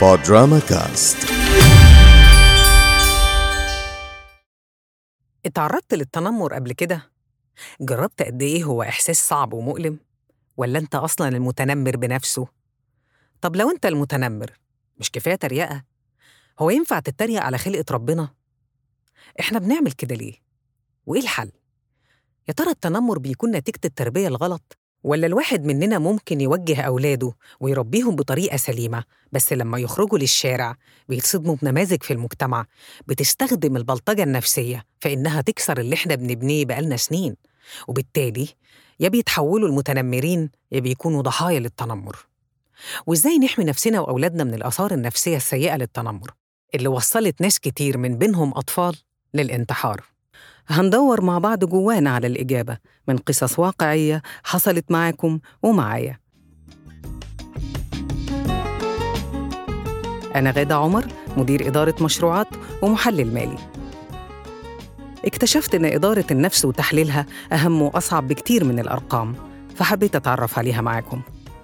بودراما كاست اتعرضت للتنمر قبل كده؟ جربت قد إيه هو إحساس صعب ومؤلم؟ ولا أنت أصلاً المتنمر بنفسه؟ طب لو أنت المتنمر مش كفاية تريقة؟ هو ينفع تتريق على خلقة ربنا؟ إحنا بنعمل كده ليه؟ وإيه الحل؟ يا ترى التنمر بيكون نتيجة التربية الغلط؟ ولا الواحد مننا ممكن يوجه أولاده ويربيهم بطريقة سليمة بس لما يخرجوا للشارع بيتصدموا بنماذج في المجتمع بتستخدم البلطجة النفسية في إنها تكسر اللي إحنا بنبنيه بقالنا سنين وبالتالي يا بيتحولوا المتنمرين يا بيكونوا ضحايا للتنمر وإزاي نحمي نفسنا وأولادنا من الآثار النفسية السيئة للتنمر اللي وصلت ناس كتير من بينهم أطفال للانتحار هندور مع بعض جوانا على الإجابة من قصص واقعية حصلت معاكم ومعايا أنا غادة عمر مدير إدارة مشروعات ومحلل مالي اكتشفت إن إدارة النفس وتحليلها أهم وأصعب بكتير من الأرقام فحبيت أتعرف عليها معاكم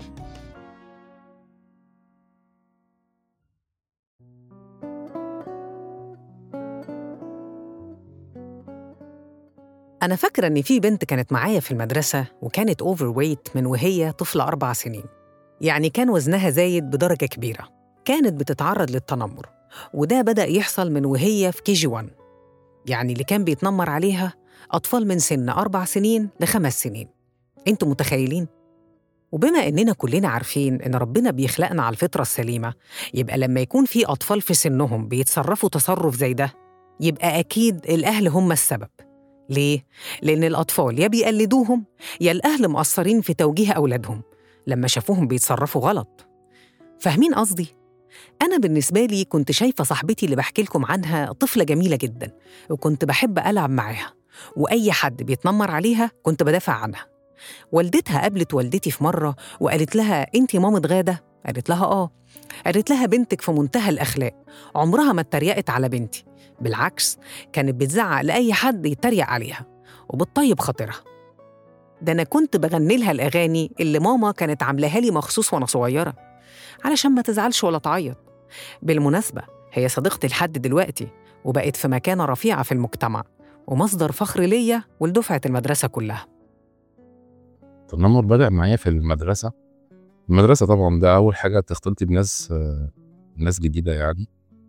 أنا فاكرة إن في بنت كانت معايا في المدرسة وكانت أوفر ويت من وهي طفلة أربع سنين يعني كان وزنها زايد بدرجة كبيرة كانت بتتعرض للتنمر وده بدأ يحصل من وهي في كي جي 1 يعني اللي كان بيتنمر عليها أطفال من سن أربع سنين لخمس سنين أنتوا متخيلين؟ وبما إننا كلنا عارفين إن ربنا بيخلقنا على الفطرة السليمة يبقى لما يكون في أطفال في سنهم بيتصرفوا تصرف زي ده يبقى أكيد الأهل هم السبب ليه؟ لأن الأطفال يا بيقلدوهم يا الأهل مقصرين في توجيه أولادهم لما شافوهم بيتصرفوا غلط فاهمين قصدي؟ أنا بالنسبة لي كنت شايفة صاحبتي اللي بحكي لكم عنها طفلة جميلة جدا وكنت بحب ألعب معاها وأي حد بيتنمر عليها كنت بدافع عنها والدتها قابلت والدتي في مرة وقالت لها أنت مامة غادة؟ قالت لها آه قالت لها بنتك في منتهى الأخلاق عمرها ما اتريقت على بنتي بالعكس كانت بتزعق لأي حد يتريق عليها وبتطيب خاطرها ده أنا كنت بغني لها الأغاني اللي ماما كانت عاملاها لي مخصوص وأنا صغيرة علشان ما تزعلش ولا تعيط بالمناسبة هي صديقتي لحد دلوقتي وبقت في مكانة رفيعة في المجتمع ومصدر فخر ليا ولدفعة المدرسة كلها التنمر بدأ معايا في المدرسة المدرسة طبعا ده أول حاجة تختلطي بناس آه، ناس جديدة يعني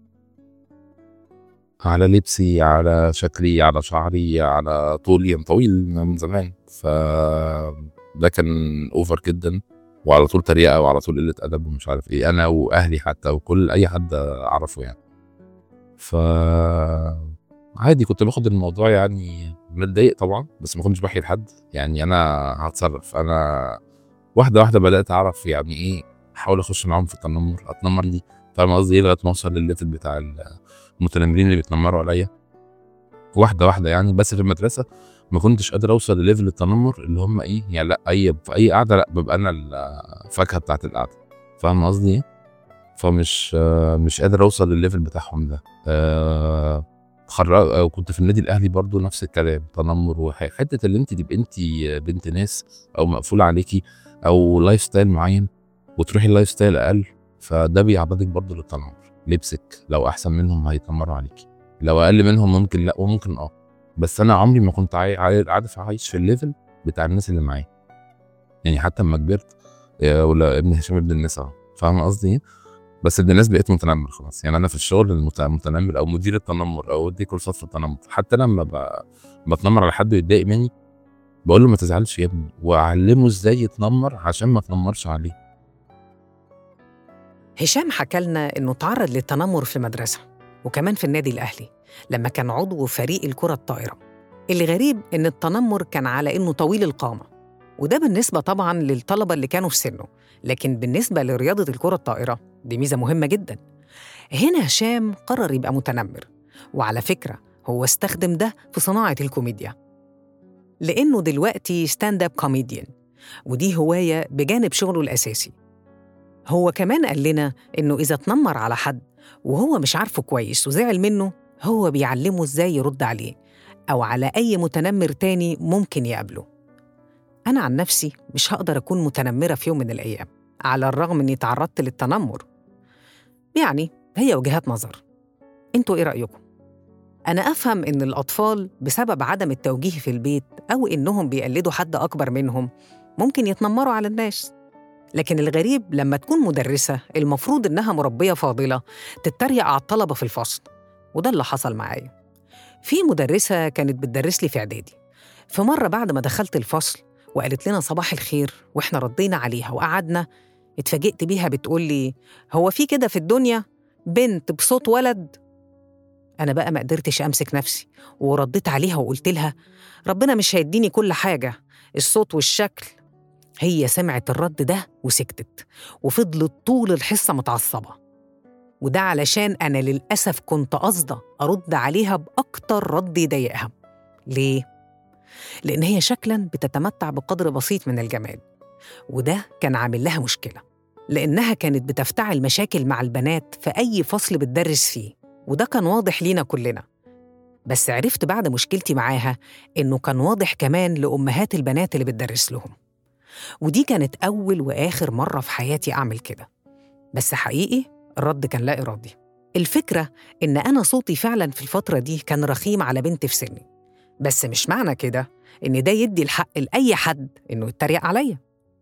على لبسي على شكلي على شعري على طولي أنا طويل من زمان ف ده كان اوفر جدا وعلى طول تريقه وعلى طول قله ادب ومش عارف ايه انا واهلي حتى وكل اي حد اعرفه يعني ف عادي كنت باخد الموضوع يعني متضايق طبعا بس ما كنتش بحكي لحد يعني انا هتصرف انا واحده واحده بدات اعرف يعني ايه احاول اخش معاهم في التنمر اتنمر لي فاهم قصدي ايه لغايه ما اوصل للليفل بتاع المتنمرين اللي بيتنمروا عليا واحده واحده يعني بس في المدرسه ما كنتش قادر اوصل لليفل التنمر اللي هم ايه يعني لا اي في اي قعده لا ببقى انا الفاكهه بتاعت القعده فاهم قصدي ايه فمش آه، مش قادر اوصل للليفل بتاعهم ده آه، خرج آه، كنت في النادي الاهلي برضو نفس الكلام تنمر وحته اللي انت تبقى انت بنت ناس او مقفول عليكي او لايف ستايل معين وتروحي اللايف ستايل اقل فده بيعرضك برضو للتنمر لبسك لو احسن منهم هيتنمروا عليكي لو اقل منهم ممكن لا وممكن اه بس انا عمري ما كنت عاي- عاي- عارف عايش في الليفل بتاع الناس اللي معايا يعني حتى لما كبرت آه، ولا ابن هشام ابن الناس اهو فاهم قصدي ايه؟ بس ابن الناس بقيت متنمر خلاص يعني انا في الشغل المت- متنمر او مدير التنمر او ادي كورسات في التنمر حتى لما ب- بتنمر على حد ويتضايق مني بقول له ما تزعلش يا ابني واعلمه ازاي يتنمر عشان ما تنمرش عليه هشام حكى لنا إنه تعرض للتنمر في المدرسة وكمان في النادي الأهلي لما كان عضو فريق الكرة الطائرة اللي غريب إن التنمر كان على إنه طويل القامة وده بالنسبة طبعاً للطلبة اللي كانوا في سنه لكن بالنسبة لرياضة الكرة الطائرة دي ميزة مهمة جداً هنا هشام قرر يبقى متنمر وعلى فكرة هو استخدم ده في صناعة الكوميديا لأنه دلوقتي ستاند اب كوميديان ودي هواية بجانب شغله الأساسي هو كمان قال لنا إنه إذا اتنمر على حد وهو مش عارفه كويس وزعل منه هو بيعلمه إزاي يرد عليه أو على أي متنمر تاني ممكن يقابله أنا عن نفسي مش هقدر أكون متنمرة في يوم من الأيام على الرغم إني تعرضت للتنمر يعني هي وجهات نظر انتوا ايه رأيكم؟ أنا أفهم إن الأطفال بسبب عدم التوجيه في البيت أو إنهم بيقلدوا حد أكبر منهم ممكن يتنمروا على الناس لكن الغريب لما تكون مدرسة المفروض إنها مربية فاضلة تتريق على الطلبة في الفصل وده اللي حصل معايا في مدرسة كانت بتدرس لي في إعدادي في مرة بعد ما دخلت الفصل وقالت لنا صباح الخير وإحنا ردينا عليها وقعدنا اتفاجئت بيها بتقول لي هو في كده في الدنيا بنت بصوت ولد أنا بقى ما قدرتش أمسك نفسي ورديت عليها وقلت لها ربنا مش هيديني كل حاجة الصوت والشكل هي سمعت الرد ده وسكتت وفضلت طول الحصة متعصبة وده علشان أنا للأسف كنت قاصدة أرد عليها بأكتر رد يضايقها ليه؟ لأن هي شكلاً بتتمتع بقدر بسيط من الجمال وده كان عامل لها مشكلة لأنها كانت بتفتعل مشاكل مع البنات في أي فصل بتدرس فيه وده كان واضح لينا كلنا بس عرفت بعد مشكلتي معاها إنه كان واضح كمان لأمهات البنات اللي بتدرس لهم ودي كانت أول وآخر مرة في حياتي أعمل كده بس حقيقي الرد كان لا إرادي الفكرة إن أنا صوتي فعلا في الفترة دي كان رخيم على بنت في سني بس مش معنى كده إن ده يدي الحق لأي حد إنه يتريق عليا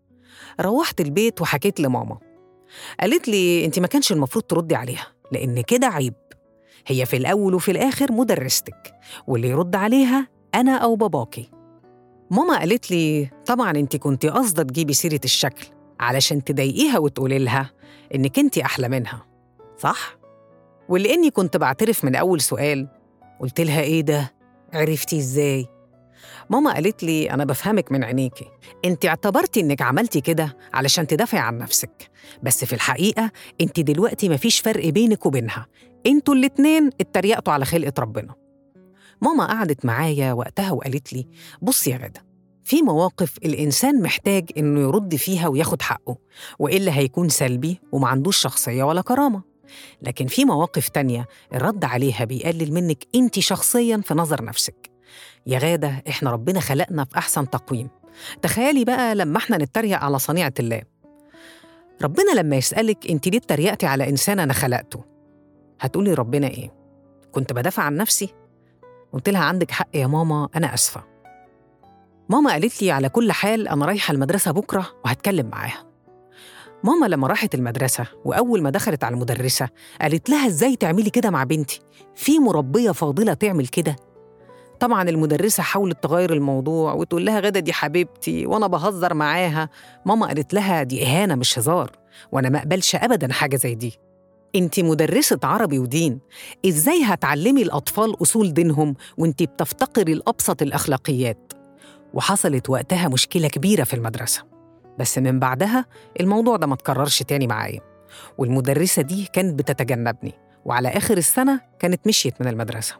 روحت البيت وحكيت لماما قالت لي أنت ما كانش المفروض تردي عليها لأن كده عيب هي في الأول وفي الآخر مدرستك واللي يرد عليها أنا أو باباكي ماما قالت لي طبعا أنت كنت قاصدة تجيبي سيرة الشكل علشان تضايقيها وتقولي لها إنك أنت أحلى منها صح؟ ولأني كنت بعترف من أول سؤال قلت لها إيه ده؟ عرفتي إزاي؟ ماما قالت لي أنا بفهمك من عينيكي أنت اعتبرتي إنك عملتي كده علشان تدافعي عن نفسك بس في الحقيقة أنت دلوقتي مفيش فرق بينك وبينها انتوا الاتنين اتريقتوا على خلقة ربنا ماما قعدت معايا وقتها وقالت لي بصي يا غدا في مواقف الإنسان محتاج إنه يرد فيها وياخد حقه وإلا هيكون سلبي وما عندوش شخصية ولا كرامة لكن في مواقف تانية الرد عليها بيقلل منك أنت شخصياً في نظر نفسك يا غادة إحنا ربنا خلقنا في أحسن تقويم تخيلي بقى لما إحنا نتريق على صنيعة الله ربنا لما يسألك أنت ليه اتريقتي على إنسان أنا خلقته هتقولي ربنا إيه؟ كنت بدافع عن نفسي؟ قلت لها عندك حق يا ماما أنا أسفة ماما قالت لي على كل حال أنا رايحة المدرسة بكرة وهتكلم معاها ماما لما راحت المدرسة وأول ما دخلت على المدرسة قالت لها إزاي تعملي كده مع بنتي؟ في مربية فاضلة تعمل كده؟ طبعا المدرسة حاولت تغير الموضوع وتقول لها غدا دي حبيبتي وأنا بهزر معاها ماما قالت لها دي إهانة مش هزار وأنا ما أقبلش أبدا حاجة زي دي انت مدرسة عربي ودين ازاي هتعلمي الأطفال أصول دينهم وانت بتفتقري لأبسط الأخلاقيات وحصلت وقتها مشكلة كبيرة في المدرسة بس من بعدها الموضوع ده ما تكررش تاني معايا والمدرسة دي كانت بتتجنبني وعلى آخر السنة كانت مشيت من المدرسة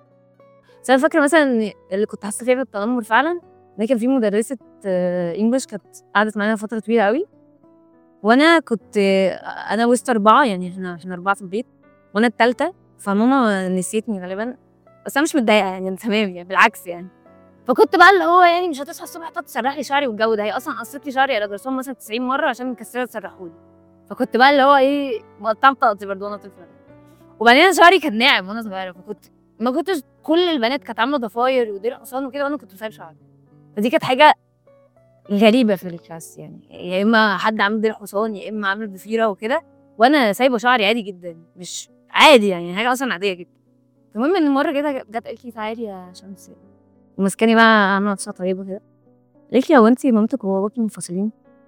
بس انا فاكره مثلا إن اللي كنت حاسه فيها بالتنمر فعلا ان كان في مدرسه انجلش كانت قعدت معانا فتره طويله قوي وانا كنت آه، انا وسط اربعه يعني احنا احنا اربعه في البيت وانا التالتة فماما نسيتني غالبا بس انا مش متضايقه يعني انا تمام يعني بالعكس يعني فكنت بقى اللي هو يعني مش هتصحى الصبح تقعد تسرح لي شعري والجو ده هي اصلا قصت لي شعري على جرسون مثلا 90 مره عشان مكسره تسرحوا لي فكنت بقى اللي هو ايه مقطعه بطاقتي برضه وانا طفله وبعدين أنا شعري كان ناعم وانا صغيره فكنت ما كنتش كل البنات كانت عامله ضفاير ودير حصان وكده وانا كنت سايب شعري فدي كانت حاجه غريبه في الكلاس يعني يا اما حد عامل دير حصان يا اما عامل ضفيره وكده وانا سايبه شعري عادي جدا مش عادي يعني حاجه اصلا عاديه جدا المهم ان مره كده جت قالت لي تعالي يا شمس ومسكاني بقى عامله نفسها طيبه كده قالت لي هو انت مامتك وباباكي منفصلين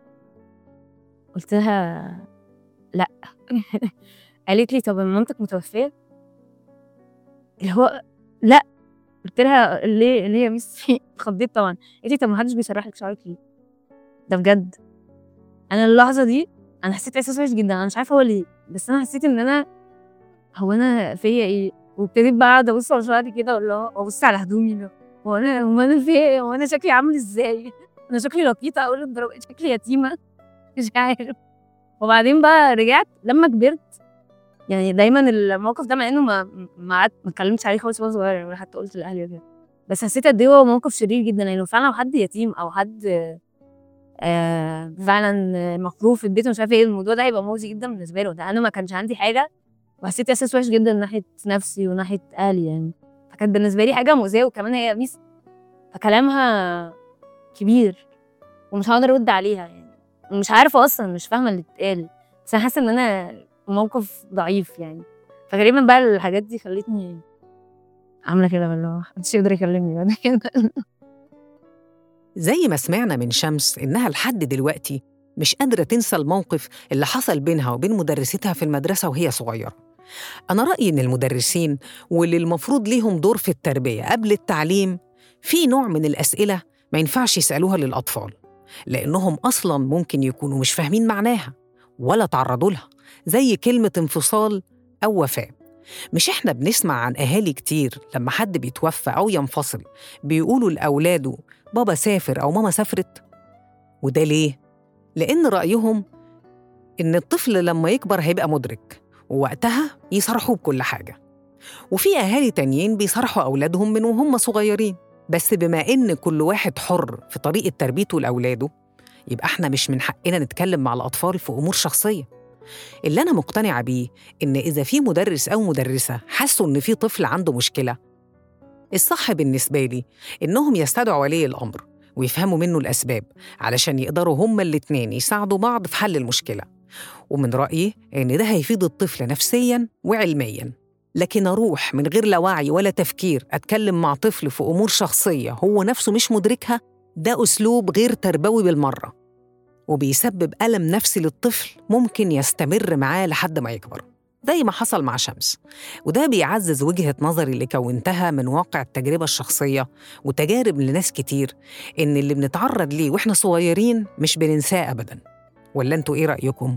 قلت لها لا قالت لي طب مامتك متوفيه اللي هو لا قلت لها ليه ليه يا ميس اتخضيت طبعا قالت لي طب ما حدش بيسرح لك شعرك ليه ده بجد انا اللحظه دي انا حسيت احساس وحش جدا انا مش عارفه هو ليه بس انا حسيت ان انا هو انا فيا ايه وابتديت بقى قاعده ابص على شعري كده ولا وابص على هدومي اللي هو هو انا هو انا في ايه هو انا شكلي عامل ازاي انا شكلي لقيطه اقول للدرجه شكلي يتيمه مش عارف وبعدين بقى رجعت لما كبرت يعني دايما الموقف ده مع انه ما ما قعدت- ما اتكلمتش عليه خالص وانا صغيره ولا حتى قلت لاهلي وكده بس حسيت قد ايه هو موقف شرير جدا يعني لو فعلا لو حد يتيم او حد آه فعلا آه، مكروه في البيت ومش عارفه ايه الموضوع ده هيبقى مؤذي جدا بالنسبه له ده انا ما كانش عندي حاجه وحسيت احساس وحش جدا ناحيه نفسي وناحيه اهلي يعني فكانت بالنسبه لي حاجه مؤذيه وكمان هي ميس فكلامها كبير ومش هقدر ارد عليها يعني مش عارفه اصلا مش فاهمه اللي اتقال بس انا حاسه ان انا في موقف ضعيف يعني فغالبا بقى الحاجات دي خلتني عامله كده اللي هو محدش يقدر يكلمني بعد كده زي ما سمعنا من شمس إنها لحد دلوقتي مش قادرة تنسى الموقف اللي حصل بينها وبين مدرستها في المدرسة وهي صغيرة أنا رأيي إن المدرسين واللي المفروض ليهم دور في التربية قبل التعليم في نوع من الأسئلة ما ينفعش يسألوها للأطفال لأنهم أصلاً ممكن يكونوا مش فاهمين معناها ولا تعرضوا لها زي كلمة انفصال أو وفاة مش إحنا بنسمع عن أهالي كتير لما حد بيتوفى أو ينفصل بيقولوا لأولاده بابا سافر أو ماما سافرت وده ليه؟ لأن رأيهم إن الطفل لما يكبر هيبقى مدرك ووقتها يصرحوه بكل حاجة وفي أهالي تانيين بيصرحوا أولادهم من وهم صغيرين بس بما إن كل واحد حر في طريقة تربيته لأولاده يبقى إحنا مش من حقنا نتكلم مع الأطفال في أمور شخصية اللي أنا مقتنعة بيه إن إذا في مدرس أو مدرسة حسوا إن في طفل عنده مشكلة الصح بالنسبة لي إنهم يستدعوا ولي الأمر ويفهموا منه الأسباب علشان يقدروا هما الاتنين يساعدوا بعض في حل المشكلة ومن رأيي إن ده هيفيد الطفل نفسياً وعلمياً لكن أروح من غير لا وعي ولا تفكير أتكلم مع طفل في أمور شخصية هو نفسه مش مدركها ده أسلوب غير تربوي بالمرة وبيسبب ألم نفسي للطفل ممكن يستمر معاه لحد ما يكبر زي ما حصل مع شمس وده بيعزز وجهة نظري اللي كونتها من واقع التجربة الشخصية وتجارب لناس كتير إن اللي بنتعرض ليه وإحنا صغيرين مش بننساه أبداً ولا أنتوا إيه رأيكم؟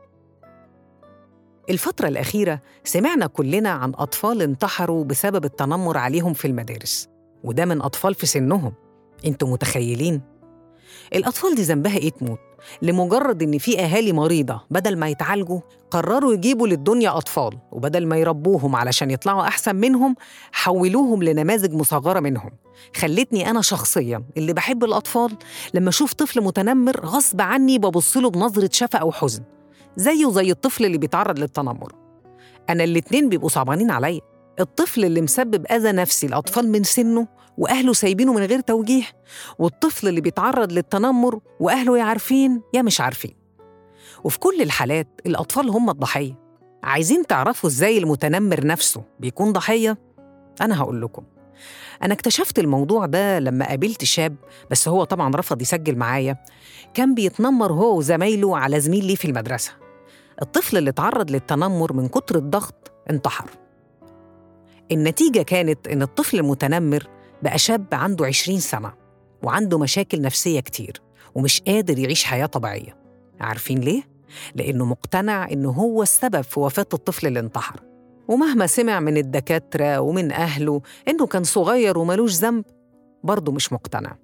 الفترة الأخيرة سمعنا كلنا عن أطفال انتحروا بسبب التنمر عليهم في المدارس وده من أطفال في سنهم أنتوا متخيلين؟ الأطفال دي ذنبها إيه تموت؟ لمجرد إن في أهالي مريضة بدل ما يتعالجوا قرروا يجيبوا للدنيا أطفال وبدل ما يربوهم علشان يطلعوا أحسن منهم حولوهم لنماذج مصغرة منهم خلتني أنا شخصياً اللي بحب الأطفال لما أشوف طفل متنمر غصب عني ببصله بنظرة شفقة أو حزن زيه زي الطفل اللي بيتعرض للتنمر أنا الاتنين بيبقوا صعبانين عليا الطفل اللي مسبب أذى نفسي لأطفال من سنه وأهله سايبينه من غير توجيه والطفل اللي بيتعرض للتنمر وأهله يا عارفين يا مش عارفين وفي كل الحالات الأطفال هم الضحية عايزين تعرفوا إزاي المتنمر نفسه بيكون ضحية؟ أنا هقول لكم أنا اكتشفت الموضوع ده لما قابلت شاب بس هو طبعا رفض يسجل معايا كان بيتنمر هو وزمايله على زميل ليه في المدرسة الطفل اللي اتعرض للتنمر من كتر الضغط انتحر النتيجة كانت إن الطفل المتنمر بقى شاب عنده 20 سنة وعنده مشاكل نفسية كتير ومش قادر يعيش حياة طبيعية عارفين ليه؟ لأنه مقتنع إنه هو السبب في وفاة الطفل اللي انتحر ومهما سمع من الدكاترة ومن أهله إنه كان صغير وملوش ذنب برضه مش مقتنع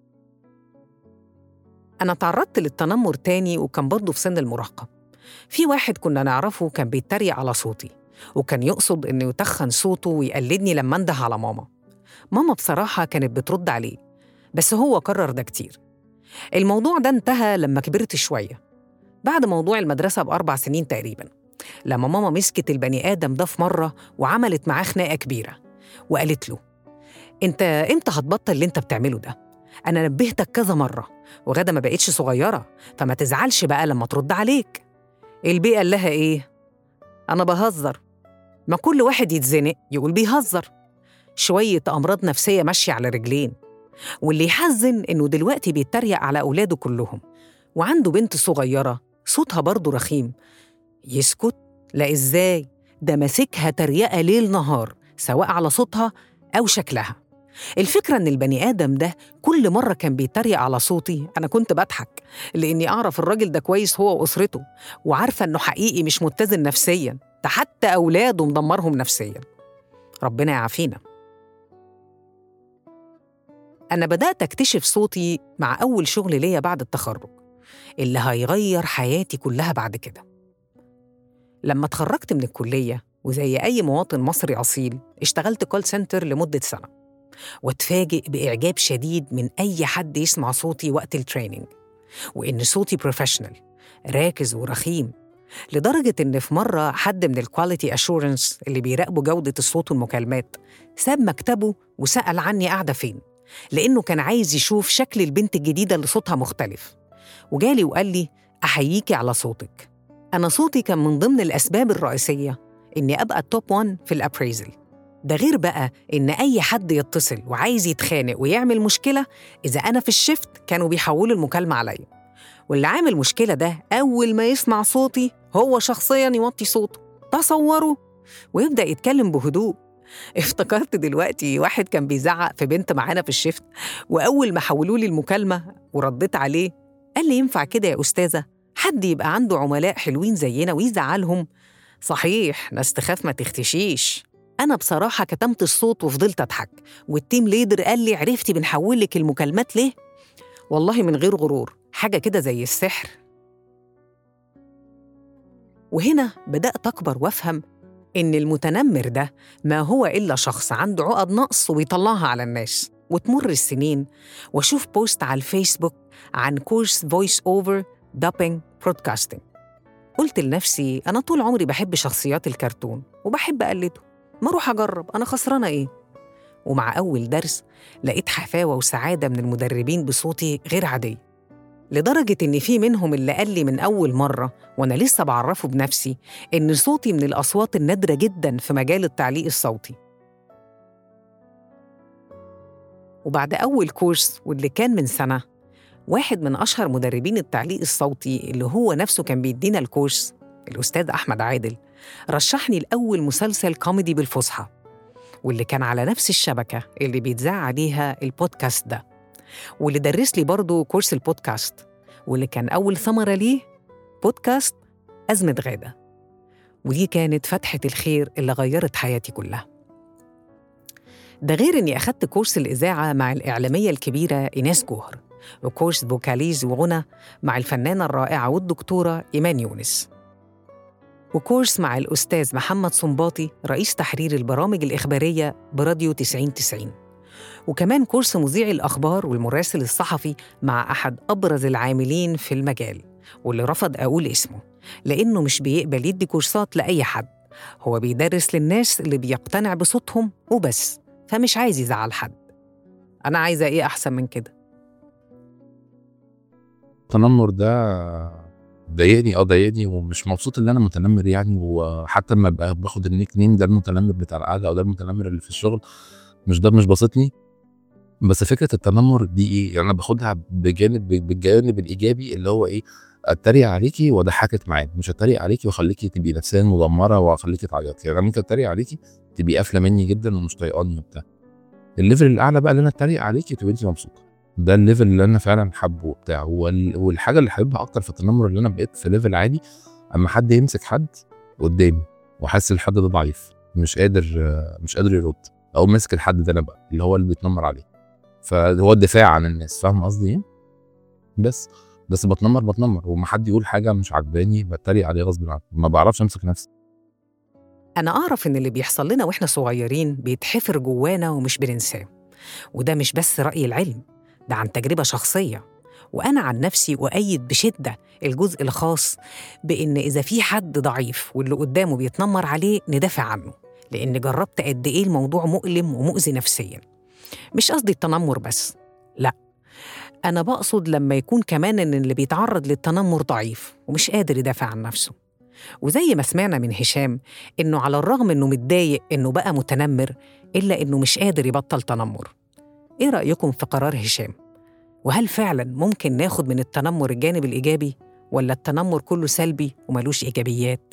أنا تعرضت للتنمر تاني وكان برضه في سن المراهقة في واحد كنا نعرفه كان بيتريق على صوتي وكان يقصد إنه يتخن صوته ويقلدني لما انده على ماما ماما بصراحة كانت بترد عليه بس هو كرر ده كتير الموضوع ده انتهى لما كبرت شوية بعد موضوع المدرسة بأربع سنين تقريباً لما ماما مسكت البني آدم ده في مرة وعملت معاه خناقة كبيرة وقالت له أنت إمتى هتبطل اللي أنت بتعمله ده؟ أنا نبهتك كذا مرة وغدا ما بقتش صغيرة فما تزعلش بقى لما ترد عليك البيئة قال لها إيه؟ أنا بهزر ما كل واحد يتزنق يقول بيهزر شوية أمراض نفسية ماشية على رجلين واللي يحزن إنه دلوقتي بيتريق على أولاده كلهم وعنده بنت صغيرة صوتها برضه رخيم يسكت؟ لا إزاي؟ ده ماسكها تريقة ليل نهار سواء على صوتها أو شكلها الفكرة إن البني آدم ده كل مرة كان بيتريق على صوتي أنا كنت بضحك لأني أعرف الراجل ده كويس هو وأسرته وعارفة إنه حقيقي مش متزن نفسيا ده حتى أولاده مدمرهم نفسيا ربنا يعافينا أنا بدأت أكتشف صوتي مع أول شغل ليا بعد التخرج اللي هيغير حياتي كلها بعد كده لما اتخرجت من الكلية وزي أي مواطن مصري أصيل اشتغلت كول سنتر لمدة سنة واتفاجئ بإعجاب شديد من أي حد يسمع صوتي وقت التريننج وإن صوتي بروفيشنال راكز ورخيم لدرجة إن في مرة حد من الكواليتي أشورنس اللي بيراقبوا جودة الصوت والمكالمات ساب مكتبه وسأل عني قاعدة فين لأنه كان عايز يشوف شكل البنت الجديدة اللي صوتها مختلف وجالي وقال لي أحييكي على صوتك أنا صوتي كان من ضمن الأسباب الرئيسية إني أبقى التوب 1 في الأبريزل ده غير بقى إن أي حد يتصل وعايز يتخانق ويعمل مشكلة إذا أنا في الشفت كانوا بيحولوا المكالمة عليا واللي عامل مشكلة ده أول ما يسمع صوتي هو شخصيا يوطي صوته تصوروا ويبدأ يتكلم بهدوء افتكرت دلوقتي واحد كان بيزعق في بنت معانا في الشفت وأول ما حولوا لي المكالمة ورديت عليه قال لي ينفع كده يا أستاذة حد يبقى عنده عملاء حلوين زينا ويزعلهم صحيح ناس تخاف ما تختشيش أنا بصراحة كتمت الصوت وفضلت أضحك والتيم ليدر قال لي عرفتي بنحول لك المكالمات ليه؟ والله من غير غرور حاجة كده زي السحر وهنا بدأت أكبر وأفهم إن المتنمر ده ما هو إلا شخص عنده عقد نقص ويطلعها على الناس وتمر السنين وأشوف بوست على الفيسبوك عن كورس فويس أوفر دابينج برودكاستنج قلت لنفسي أنا طول عمري بحب شخصيات الكرتون وبحب أقلده ما أروح أجرب أنا خسرانة إيه ومع أول درس لقيت حفاوة وسعادة من المدربين بصوتي غير عادي لدرجة إن في منهم اللي قال لي من أول مرة وأنا لسه بعرفه بنفسي إن صوتي من الأصوات النادرة جدا في مجال التعليق الصوتي وبعد أول كورس واللي كان من سنة واحد من أشهر مدربين التعليق الصوتي اللي هو نفسه كان بيدينا الكورس الأستاذ أحمد عادل رشحني لأول مسلسل كوميدي بالفصحى واللي كان على نفس الشبكة اللي بيتذاع عليها البودكاست ده واللي درس لي برضه كورس البودكاست واللي كان أول ثمرة ليه بودكاست أزمة غادة ودي كانت فتحة الخير اللي غيرت حياتي كلها ده غير إني أخدت كورس الإذاعة مع الإعلامية الكبيرة إيناس جوهر وكورس فوكاليز وغنى مع الفنانة الرائعة والدكتورة إيمان يونس وكورس مع الأستاذ محمد صنباطي رئيس تحرير البرامج الإخبارية براديو 9090 وكمان كورس مذيع الأخبار والمراسل الصحفي مع أحد أبرز العاملين في المجال واللي رفض أقول اسمه لأنه مش بيقبل يدي كورسات لأي حد هو بيدرس للناس اللي بيقتنع بصوتهم وبس فمش عايز يزعل حد أنا عايزة إيه أحسن من كده التنمر ده ضايقني اه ضايقني ومش مبسوط ان انا متنمر يعني وحتى لما بقى باخد النيك نيم ده المتنمر بتاع القعده او ده المتنمر اللي في الشغل مش ده مش باسطني بس فكره التنمر دي ايه يعني انا باخدها بجانب بالجانب الايجابي اللي هو ايه اتريق عليكي واضحكك معاك مش اتريق عليكي واخليكي تبقي نفسيا مدمره واخليكي تعيطي يعني انا ممكن اتريق عليكي تبقي قافله مني جدا ومش طايقاني وبتاع الليفل الاعلى بقى اللي انا اتريق عليكي تبقي انت مبسوطه ده الليفل اللي انا فعلا حابه وبتاع وال- والحاجه اللي حاببها اكتر في التنمر اللي انا بقيت في ليفل عادي اما حد يمسك حد قدامي وحاسس الحد ده ضعيف مش قادر مش قادر يرد او ماسك الحد ده انا بقى اللي هو اللي بيتنمر عليه فهو الدفاع عن الناس فاهم قصدي ايه بس بس بتنمر بتنمر وما حد يقول حاجه مش عجباني بتريق عليه غصب عني ما بعرفش امسك نفسي أنا أعرف إن اللي بيحصل لنا وإحنا صغيرين بيتحفر جوانا ومش بننساه وده مش بس رأي العلم ده عن تجربة شخصية وأنا عن نفسي أؤيد بشدة الجزء الخاص بإن إذا في حد ضعيف واللي قدامه بيتنمر عليه ندافع عنه لأن جربت قد إيه الموضوع مؤلم ومؤذي نفسيا مش قصدي التنمر بس لا أنا بقصد لما يكون كمان إن اللي بيتعرض للتنمر ضعيف ومش قادر يدافع عن نفسه وزي ما سمعنا من هشام إنه على الرغم إنه متضايق إنه بقى متنمر إلا إنه مش قادر يبطل تنمر إيه رأيكم في قرار هشام؟ وهل فعلا ممكن ناخد من التنمر الجانب الإيجابي ولا التنمر كله سلبي وملوش إيجابيات؟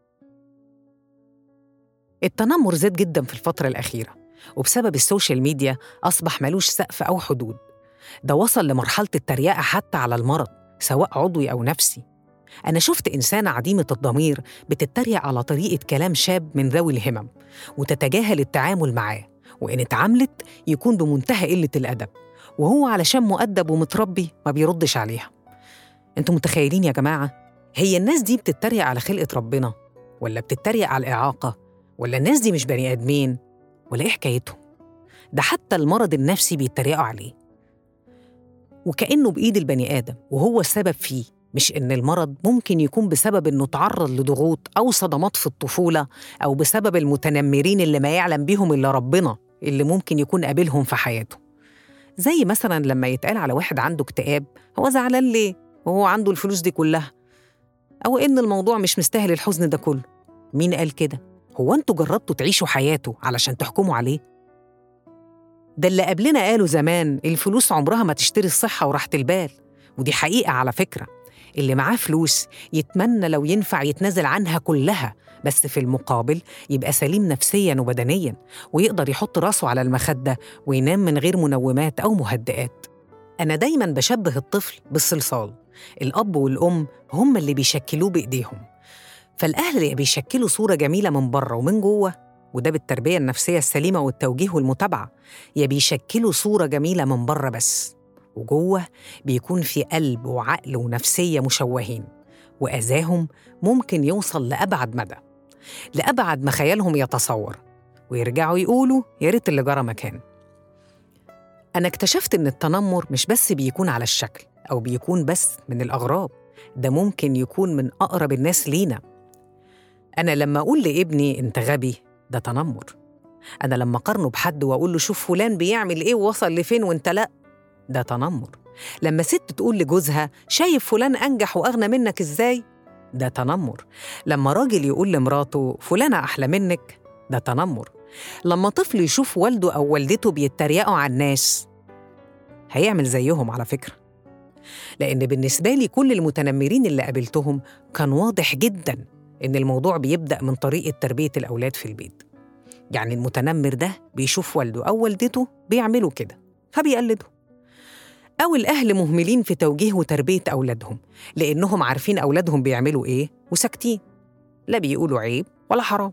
التنمر زاد جدا في الفترة الأخيرة وبسبب السوشيال ميديا أصبح ملوش سقف أو حدود ده وصل لمرحلة التريقة حتى على المرض سواء عضوي أو نفسي أنا شفت إنسانة عديمة الضمير بتتريق على طريقة كلام شاب من ذوي الهمم وتتجاهل التعامل معاه وإن اتعاملت يكون بمنتهى قلة الأدب وهو علشان مؤدب ومتربي ما بيردش عليها انتوا متخيلين يا جماعة هي الناس دي بتتريق على خلقة ربنا ولا بتتريق على الإعاقة ولا الناس دي مش بني آدمين ولا إيه حكايتهم ده حتى المرض النفسي بيتريقوا عليه وكأنه بإيد البني آدم وهو السبب فيه مش إن المرض ممكن يكون بسبب إنه تعرض لضغوط أو صدمات في الطفولة أو بسبب المتنمرين اللي ما يعلم بيهم إلا ربنا اللي ممكن يكون قابلهم في حياته زي مثلا لما يتقال على واحد عنده اكتئاب هو زعلان ليه وهو عنده الفلوس دي كلها أو إن الموضوع مش مستاهل الحزن ده كله مين قال كده؟ هو أنتوا جربتوا تعيشوا حياته علشان تحكموا عليه؟ ده اللي قبلنا قالوا زمان الفلوس عمرها ما تشتري الصحة وراحة البال ودي حقيقة على فكرة اللي معاه فلوس يتمنى لو ينفع يتنازل عنها كلها بس في المقابل يبقى سليم نفسيا وبدنيا ويقدر يحط راسه على المخدة وينام من غير منومات أو مهدئات أنا دايما بشبه الطفل بالصلصال الأب والأم هم اللي بيشكلوه بإيديهم فالأهل اللي بيشكلوا صورة جميلة من بره ومن جوه وده بالتربية النفسية السليمة والتوجيه والمتابعة يا بيشكلوا صورة جميلة من بره بس وجوه بيكون في قلب وعقل ونفسية مشوهين وأذاهم ممكن يوصل لأبعد مدى لأبعد ما خيالهم يتصور ويرجعوا يقولوا يا ريت اللي جرى مكان أنا اكتشفت إن التنمر مش بس بيكون على الشكل أو بيكون بس من الأغراب ده ممكن يكون من أقرب الناس لينا أنا لما أقول لابني أنت غبي ده تنمر أنا لما أقارنه بحد وأقول له شوف فلان بيعمل إيه ووصل لفين وأنت لأ ده تنمر لما ست تقول لجوزها شايف فلان أنجح وأغنى منك إزاي ده تنمر لما راجل يقول لمراته فلانة أحلى منك ده تنمر لما طفل يشوف والده أو والدته بيتريقوا على الناس هيعمل زيهم على فكرة لأن بالنسبة لي كل المتنمرين اللي قابلتهم كان واضح جدا إن الموضوع بيبدأ من طريقة تربية الأولاد في البيت يعني المتنمر ده بيشوف والده أو والدته بيعملوا كده فبيقلده أو الأهل مهملين في توجيه وتربية أولادهم لأنهم عارفين أولادهم بيعملوا إيه وساكتين لا بيقولوا عيب ولا حرام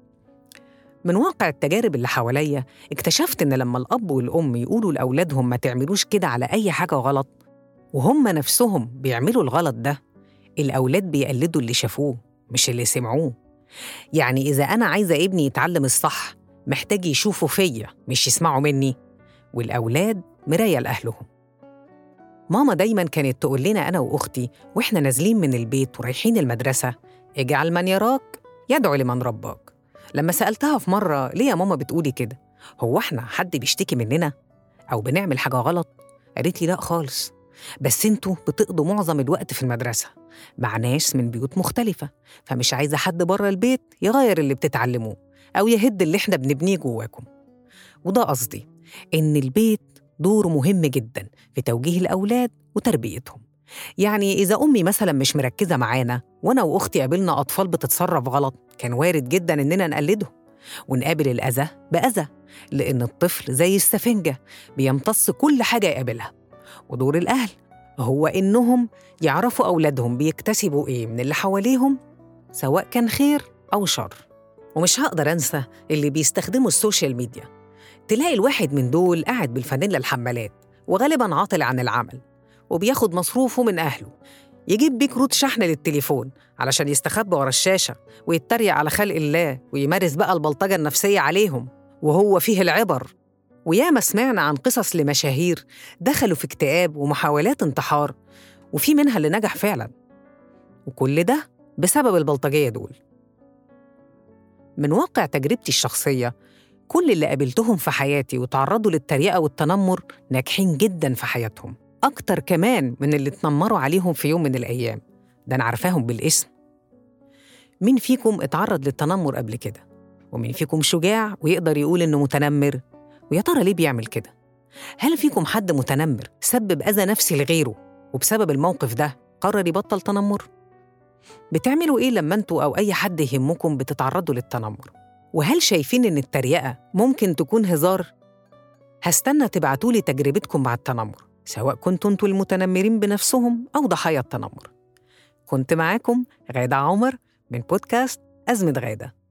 من واقع التجارب اللي حواليا اكتشفت إن لما الأب والأم يقولوا لأولادهم ما تعملوش كده على أي حاجة غلط وهم نفسهم بيعملوا الغلط ده الأولاد بيقلدوا اللي شافوه مش اللي سمعوه يعني إذا أنا عايزة ابني يتعلم الصح محتاج يشوفوا فيا مش يسمعوا مني والأولاد مراية لأهلهم ماما دايما كانت تقول لنا أنا وأختي وإحنا نازلين من البيت ورايحين المدرسة اجعل من يراك يدعو لمن رباك لما سألتها في مرة ليه يا ماما بتقولي كده هو إحنا حد بيشتكي مننا أو بنعمل حاجة غلط قالت لي لا خالص بس انتوا بتقضوا معظم الوقت في المدرسة مع ناس من بيوت مختلفة فمش عايزة حد بره البيت يغير اللي بتتعلموه أو يهد اللي احنا بنبنيه جواكم وده قصدي إن البيت دوره مهم جدا في توجيه الأولاد وتربيتهم يعني إذا أمي مثلا مش مركزة معانا وأنا وأختي قابلنا أطفال بتتصرف غلط كان وارد جدا إننا نقلدهم ونقابل الأذى بأذى لأن الطفل زي السفنجة بيمتص كل حاجة يقابلها ودور الأهل هو إنهم يعرفوا أولادهم بيكتسبوا إيه من اللي حواليهم سواء كان خير أو شر ومش هقدر أنسى اللي بيستخدموا السوشيال ميديا تلاقي الواحد من دول قاعد بالفانيلا الحمالات وغالبا عاطل عن العمل وبياخد مصروفه من أهله يجيب بيه كروت شحن للتليفون علشان يستخبى ورا الشاشة ويتريق على خلق الله ويمارس بقى البلطجة النفسية عليهم وهو فيه العبر وياما سمعنا عن قصص لمشاهير دخلوا في اكتئاب ومحاولات انتحار وفي منها اللي نجح فعلا وكل ده بسبب البلطجية دول من واقع تجربتي الشخصية كل اللي قابلتهم في حياتي وتعرضوا للتريقة والتنمر ناجحين جدا في حياتهم أكتر كمان من اللي اتنمروا عليهم في يوم من الأيام ده أنا عارفاهم بالاسم مين فيكم اتعرض للتنمر قبل كده؟ ومين فيكم شجاع ويقدر يقول إنه متنمر؟ ويا ترى ليه بيعمل كده؟ هل فيكم حد متنمر سبب أذى نفسي لغيره وبسبب الموقف ده قرر يبطل تنمر؟ بتعملوا إيه لما أنتوا أو أي حد يهمكم بتتعرضوا للتنمر؟ وهل شايفين إن التريقة ممكن تكون هزار؟ هستنى تبعتولي تجربتكم مع التنمر سواء كنتوا انتوا المتنمرين بنفسهم أو ضحايا التنمر كنت معاكم غادة عمر من بودكاست أزمة غادة